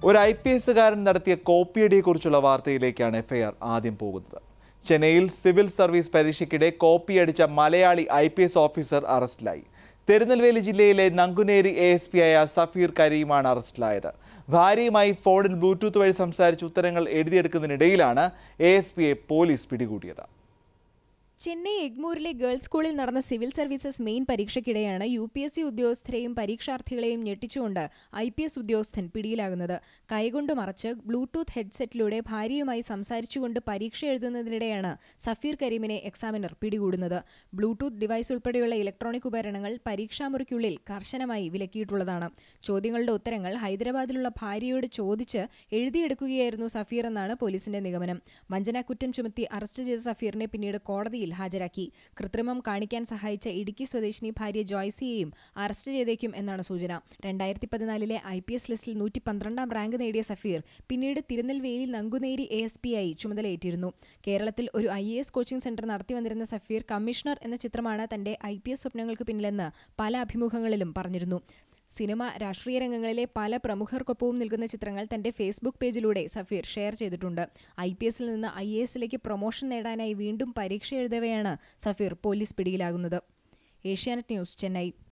ഒരു I P എസുകാരൻ നടത്തിയ കോപ്പിയടിയെക്കുറിച്ചുള്ള വാർത്തയിലേക്കാണ് FIR ആദ്യം പോകുന്നത് ചെന്നൈയിൽ സിവിൽ സർവീസ് പരീക്ഷയ്ക്കിടെ കോപ്പിയടിച്ച മലയാളി ഐ പി എസ് ഓഫീസർ അറസ്റ്റിലായി തിരുനെൽവേലി ജില്ലയിലെ നങ്കുനേരി എ എസ് പി ആയ സഫീർ കരീമാണ് അറസ്റ്റിലായത് ഭാര്യയുമായി ഫോണിൽ ബ്ലൂടൂത്ത് വഴി സംസാരിച്ച് ഉത്തരങ്ങൾ എഴുതിയെടുക്കുന്നതിനിടയിലാണ് എ എസ് പിയെ പോലീസ് പിടികൂടിയത് ചെന്നൈ എഗ്മൂരിലെ ഗേൾസ് സ്കൂളിൽ നടന്ന സിവിൽ സർവീസസ് മെയിൻ പരീക്ഷയ്ക്കിടെയാണ് യു പി എസ് സി ഉദ്യോഗസ്ഥരെയും പരീക്ഷാർത്ഥികളെയും ഞെട്ടിച്ചുകൊണ്ട് ഐ പി എസ് ഉദ്യോഗസ്ഥൻ പിടിയിലാകുന്നത് കൈകൊണ്ട് മറച്ച് ബ്ലൂടൂത്ത് ഹെഡ്സെറ്റിലൂടെ ഭാര്യയുമായി സംസാരിച്ചുകൊണ്ട് പരീക്ഷ എഴുതുന്നതിനിടെയാണ് സഫീർ കരീമിനെ എക്സാമിനർ പിടികൂടുന്നത് ബ്ലൂടൂത്ത് ഡിവൈസ് ഉൾപ്പെടെയുള്ള ഇലക്ട്രോണിക് ഉപകരണങ്ങൾ പരീക്ഷാമുറിക്കുള്ളിൽ കർശനമായി വിലക്കിയിട്ടുള്ളതാണ് ചോദ്യങ്ങളുടെ ഉത്തരങ്ങൾ ഹൈദരാബാദിലുള്ള ഭാര്യയോട് ചോദിച്ച് എഴുതിയെടുക്കുകയായിരുന്നു സഫീർ എന്നാണ് പോലീസിന്റെ നിഗമനം വഞ്ചനാക്കുറ്റം ചുമത്തി അറസ്റ്റ് ചെയ്ത സഫീറിനെ പിന്നീട് കോടതിയിൽ ഹാജരാക്കി കൃത്രിമം കാണിക്കാൻ സഹായിച്ച ഇടുക്കി സ്വദേശിനി ഭാര്യ ജോയ്സിയെയും അറസ്റ്റ് ചെയ്തേക്കും എന്നാണ് സൂചന രണ്ടായിരത്തി പതിനാലിലെ ഐ പി എസ് ലിസ്റ്റിൽ നൂറ്റി പന്ത്രണ്ടാം റാങ്ക് നേടിയ സഫീർ പിന്നീട് തിരുനെൽവേലിയിൽ നങ്കുനേരി എ എസ് പി ആയി ചുമതലയേറ്റിരുന്നു കേരളത്തിൽ ഒരു I A S coaching centre നടത്തിവന്നിരുന്ന സഫീർ കമ്മീഷണർ എന്ന ചിത്രമാണ് തന്റെ ഐ പി എസ് സ്വപ്നങ്ങൾക്ക് പിന്നിലെന്ന് പല അഭിമുഖങ്ങളിലും പറഞ്ഞിരുന്നു സിനിമ രാഷ്ട്രീയ രംഗങ്ങളിലെ പല പ്രമുഖർക്കൊപ്പവും നിൽക്കുന്ന ചിത്രങ്ങൾ തന്റെ ഫേസ്ബുക്ക് പേജിലൂടെ സഫീർ ഷെയർ ചെയ്തിട്ടുണ്ട് ഐ പി എസിൽ നിന്ന് ഐ എ എസിലേക്ക് പ്രൊമോഷൻ നേടാനായി വീണ്ടും പരീക്ഷ എഴുതവെയാണ് സഫീർ പോലീസ് പിടിയിലാകുന്നത് ഏഷ്യാനെറ്റ് ന്യൂസ് ചെന്നൈ